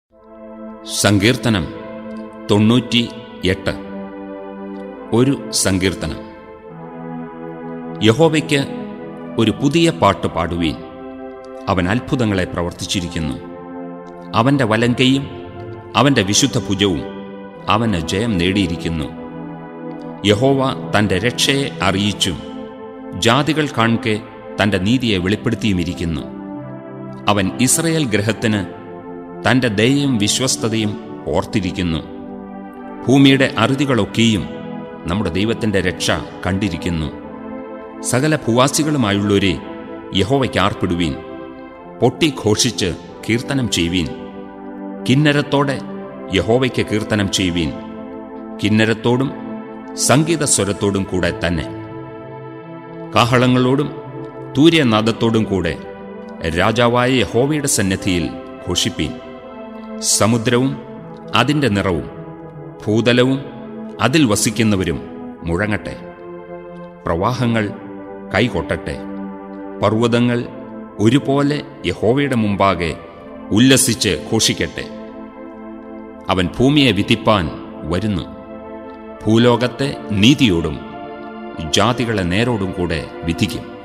സങ്കീർത്തനം തൊണ്ണൂറ്റി എട്ട് ഒരു സങ്കീർത്തനം യഹോവയ്ക്ക് ഒരു പുതിയ പാട്ട് പാടുവീൻ അവൻ അത്ഭുതങ്ങളെ പ്രവർത്തിച്ചിരിക്കുന്നു അവൻ്റെ വലങ്കയും അവൻ്റെ വിശുദ്ധ ഭുജവും അവന് ജയം നേടിയിരിക്കുന്നു യഹോവ തൻ്റെ രക്ഷയെ അറിയിച്ചും ജാതികൾ കാൺകെ തൻ്റെ നീതിയെ വെളിപ്പെടുത്തിയുമിരിക്കുന്നു അവൻ ഇസ്രയേൽ ഗ്രഹത്തിന് തൻ്റെ ദയയും വിശ്വസ്തതയും ഓർത്തിരിക്കുന്നു ഭൂമിയുടെ അറുതികളൊക്കെയും നമ്മുടെ ദൈവത്തിൻ്റെ രക്ഷ കണ്ടിരിക്കുന്നു സകല ഭൂവാസികളുമായുള്ളവരെ യഹോവയ്ക്ക് ആർപ്പിടുവീൻ പൊട്ടിഘോഷിച്ച് കീർത്തനം ചെയ്യുവീൻ കിന്നരത്തോടെ യഹോവയ്ക്ക് കീർത്തനം ചെയ്യുവീൻ കിന്നരത്തോടും സംഗീതസ്വരത്തോടും കൂടെ തന്നെ കാഹളങ്ങളോടും തൂര്യനാദത്തോടും കൂടെ രാജാവായ യഹോവയുടെ സന്നിധിയിൽ ഘോഷിപ്പീൻ സമുദ്രവും അതിൻ്റെ നിറവും ഭൂതലവും അതിൽ വസിക്കുന്നവരും മുഴങ്ങട്ടെ പ്രവാഹങ്ങൾ കൈകൊട്ടട്ടെ പർവ്വതങ്ങൾ ഒരുപോലെ യഹോവയുടെ മുമ്പാകെ ഉല്ലസിച്ച് ഘോഷിക്കട്ടെ അവൻ ഭൂമിയെ വിധിപ്പാൻ വരുന്നു ഭൂലോകത്തെ നീതിയോടും ജാതികളെ നേരോടും കൂടെ വിധിക്കും